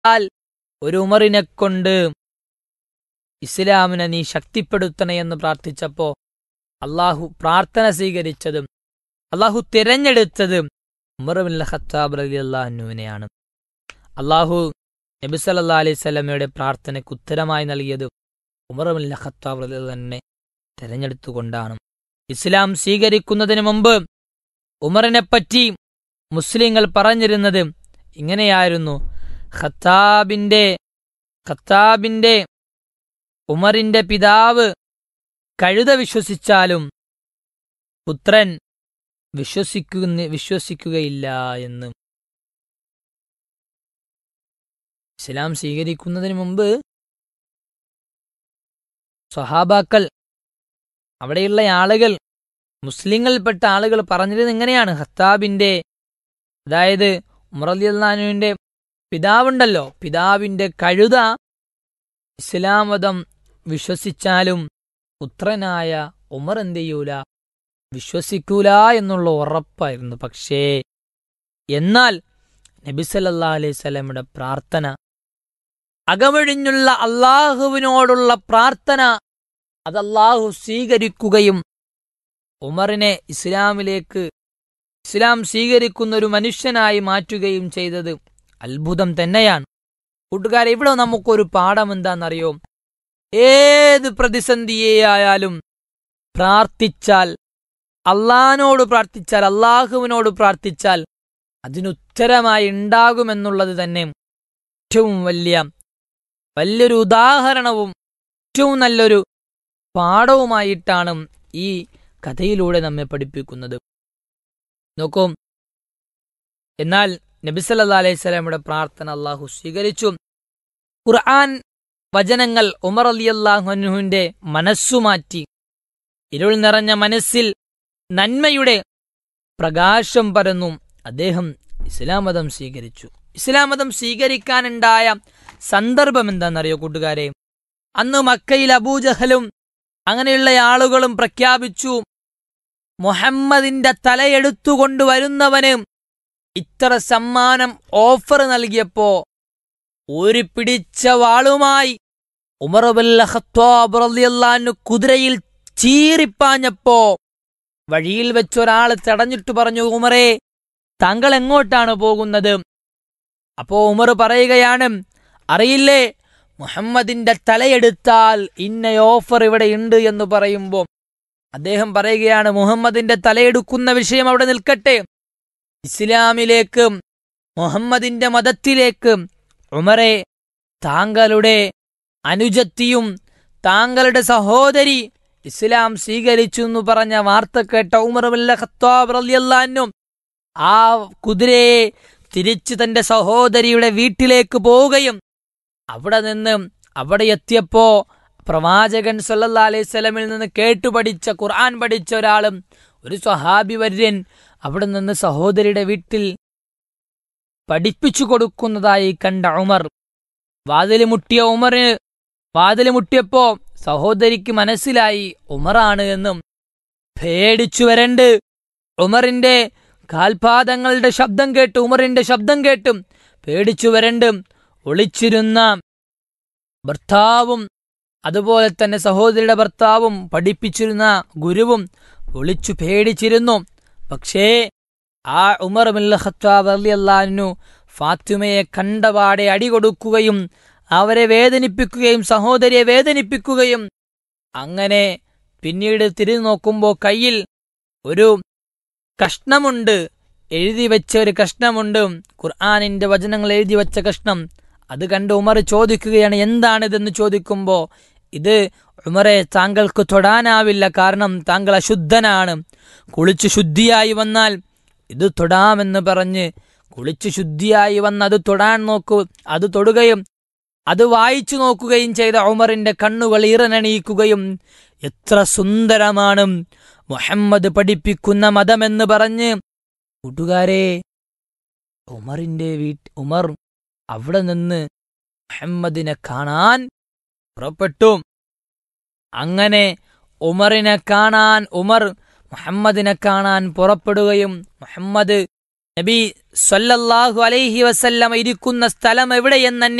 സാധിച്ചാൽ ഒരു ഉമറിനെ കൊണ്ട് ഇസ്ലാമിനെ നീ ശക്തിപ്പെടുത്തണേ എന്ന് പ്രാർത്ഥിച്ചപ്പോ അള്ളാഹു പ്രാർത്ഥന സ്വീകരിച്ചതും അള്ളാഹു തിരഞ്ഞെടുത്തതും ഉമറുബിൻ ഖത്താബ് റലി അള്ളാഹുവിനെയാണ് അള്ളാഹു നബി സല്ലാ അലൈഹി സ്വലമയുടെ പ്രാർത്ഥനയ്ക്ക് ഉത്തരമായി നൽകിയത് ഉമറുബിൻ ഖത്താബ് റലി തന്നെ തിരഞ്ഞെടുത്തുകൊണ്ടാണ് ഇസ്ലാം സ്വീകരിക്കുന്നതിന് മുമ്പ് ഉമറിനെപ്പറ്റി മുസ്ലിങ്ങൾ പറഞ്ഞിരുന്നത് ഇങ്ങനെയായിരുന്നു ഖത്താബിന്റെ ഖത്താബിന്റെ ഉമറിന്റെ പിതാവ് കഴുത വിശ്വസിച്ചാലും പുത്രൻ വിശ്വസിക്കുന്ന വിശ്വസിക്കുകയില്ല എന്ന് ഇസ്ലാം സ്വീകരിക്കുന്നതിന് മുമ്പ് സ്വഹാബാക്കൾ അവിടെയുള്ള ആളുകൾ മുസ്ലിങ്ങളിൽപ്പെട്ട ആളുകൾ പറഞ്ഞിരുന്നത് എങ്ങനെയാണ് ഹത്താബിന്റെ അതായത് ഉമറലിയുവിന്റെ പിതാവുണ്ടല്ലോ പിതാവിന്റെ കഴുത ഇസ്ലാം മതം വിശ്വസിച്ചാലും പുത്രനായ ഉമർ എന്ത് ചെയ്യൂല വിശ്വസിക്കൂല എന്നുള്ള ഉറപ്പായിരുന്നു പക്ഷേ എന്നാൽ നബിസല്ലാ അലൈഹി സ്വലമിയുടെ പ്രാർത്ഥന അകമഴിഞ്ഞുള്ള അള്ളാഹുവിനോടുള്ള പ്രാർത്ഥന അത് അള്ളാഹു സ്വീകരിക്കുകയും ഉമറിനെ ഇസ്ലാമിലേക്ക് ഇസ്ലാം സ്വീകരിക്കുന്ന ഒരു മനുഷ്യനായി മാറ്റുകയും ചെയ്തത് അത്ഭുതം തന്നെയാണ് കൂട്ടുകാരെ ഇവിടെ നമുക്കൊരു പാഠം എന്താണെന്നറിയോ ഏത് പ്രതിസന്ധിയെയായാലും പ്രാർത്ഥിച്ചാൽ അള്ളഹാനോട് പ്രാർത്ഥിച്ചാൽ അള്ളാഹുവിനോട് പ്രാർത്ഥിച്ചാൽ അതിനുത്തരമായി ഉണ്ടാകുമെന്നുള്ളത് തന്നെ ഏറ്റവും വലിയ വലിയൊരു ഉദാഹരണവും ഏറ്റവും നല്ലൊരു പാഠവുമായിട്ടാണ് ഈ കഥയിലൂടെ നമ്മെ പഠിപ്പിക്കുന്നത് നോക്കൂ എന്നാൽ നബിസല്ലാ അലൈഹി സ്വലാമിയുടെ പ്രാർത്ഥന അള്ളാഹു സ്വീകരിച്ചു ഖുർആൻ വചനങ്ങൾ ഉമർ അലി അള്ളാഹുനുവിന്റെ മനസ്സുമാറ്റി ഇരുൾ നിറഞ്ഞ മനസ്സിൽ നന്മയുടെ പ്രകാശം പരന്നു അദ്ദേഹം ഇസ്ലാം മതം സ്വീകരിച്ചു ഇസ്ലാം മതം സ്വീകരിക്കാനുണ്ടായ സന്ദർഭം എന്താണെന്നറിയോ കൂട്ടുകാരെ അന്ന് മക്കയിൽ അബൂജഹലും അങ്ങനെയുള്ള ആളുകളും പ്രഖ്യാപിച്ചു മുഹമ്മദിന്റെ തലയെടുത്തുകൊണ്ടുവരുന്നവന് ഇത്ര സമ്മാനം ഓഫർ നൽകിയപ്പോ ഒരു പിടിച്ച വാളുമായി ഉമറുബല്ലാന്നു കുതിരയിൽ ചീറിപ്പാഞ്ഞപ്പോ വഴിയിൽ വെച്ചൊരാൾ തടഞ്ഞിട്ട് പറഞ്ഞു ഉമറേ താങ്കൾ എങ്ങോട്ടാണ് പോകുന്നത് അപ്പോ ഉമർ പറയുകയാണ് അറിയില്ലേ മുഹമ്മദിന്റെ തലയെടുത്താൽ ഇന്ന ഓഫർ ഇവിടെ ഉണ്ട് എന്ന് പറയുമ്പോൾ അദ്ദേഹം പറയുകയാണ് മുഹമ്മദിന്റെ തലയെടുക്കുന്ന വിഷയം അവിടെ നിൽക്കട്ടെ ഇസ്ലാമിലേക്ക് മുഹമ്മദിന്റെ മതത്തിലേക്ക് ഉമറെ താങ്കളുടെ അനുജത്തിയും താങ്കളുടെ സഹോദരി ഇസ്ലാം സ്വീകരിച്ചു എന്ന് പറഞ്ഞ വാർത്ത കേട്ട ഉമർ ഖത്താബ് റളിയല്ലാഹു ആ കുതിരയെ തിരിച്ച് തന്റെ സഹോദരിയുടെ വീട്ടിലേക്ക് പോവുകയും അവിടെ നിന്ന് അവിടെ എത്തിയപ്പോ പ്രവാചകൻ സല്ലല്ലാ അലൈഹി സ്വലമിൽ നിന്ന് കേട്ടുപഠിച്ച ഖുർആൻ പഠിച്ച ഒരാളും ഒരു സ്വഹാബി വര്യൻ അവിടെ നിന്ന് സഹോദരിയുടെ വീട്ടിൽ പഠിപ്പിച്ചു കൊടുക്കുന്നതായി കണ്ട ഉമർ വാതില് മുട്ടിയ ഉമറിന് വാതില് മുട്ടിയപ്പോ സഹോദരിക്ക് മനസ്സിലായി ഉമറാണ് എന്നും പേടിച്ചു വരണ്ട് ഉമറിന്റെ കാൽപാദങ്ങളുടെ ശബ്ദം കേട്ട് ഉമറിന്റെ ശബ്ദം കേട്ടും പേടിച്ചു വരണ്ട് ഒളിച്ചിരുന്ന ഭർത്താവും അതുപോലെ തന്നെ സഹോദരിയുടെ ഭർത്താവും പഠിപ്പിച്ചിരുന്ന ഗുരുവും ഒളിച്ചു പേടിച്ചിരുന്നു പക്ഷേ ആ ഉമർ ഖത്താബ് അള്ളാഹു ഫാത്തിമയെ കണ്ടപാടെ അടികൊടുക്കുകയും അവരെ വേദനിപ്പിക്കുകയും സഹോദരിയെ വേദനിപ്പിക്കുകയും അങ്ങനെ പിന്നീട് തിരിഞ്ഞു നോക്കുമ്പോൾ കയ്യിൽ ഒരു കഷ്ണമുണ്ട് എഴുതി വെച്ച ഒരു കഷ്ണമുണ്ട് ഖുർആാനിന്റെ വചനങ്ങൾ എഴുതി വെച്ച കഷ്ണം അത് കണ്ട് ഉമർ ചോദിക്കുകയാണ് എന്താണിതെന്ന് ചോദിക്കുമ്പോ ഇത് ഉമറെ താങ്കൾക്ക് തൊടാനാവില്ല കാരണം താങ്കൾ അശുദ്ധനാണ് കുളിച്ചു ശുദ്ധിയായി വന്നാൽ ഇത് തൊടാമെന്ന് പറഞ്ഞ് കുളിച്ചു ശുദ്ധിയായി വന്ന് അത് തൊടാൻ നോക്കൂ അത് തൊടുകയും അത് വായിച്ചു നോക്കുകയും ചെയ്ത ഉമറിന്റെ കണ്ണുകൾ ഇറനണിയിക്കുകയും എത്ര സുന്ദരമാണ് മുഹമ്മദ് പഠിപ്പിക്കുന്ന മതമെന്ന് പറഞ്ഞ് കൂട്ടുകാരെ ഉമറിന്റെ വീട്ട് ഉമർ അവിടെ നിന്ന് മുഹമ്മദിനെ കാണാൻ പുറപ്പെട്ടു അങ്ങനെ ഉമറിനെ കാണാൻ ഉമർ മുഹമ്മദിനെ കാണാൻ പുറപ്പെടുകയും മുഹമ്മദ് നബി സല്ലല്ലാഹു അലൈഹി വസല്ലം ഇരിക്കുന്ന സ്ഥലം എവിടെയെന്ന്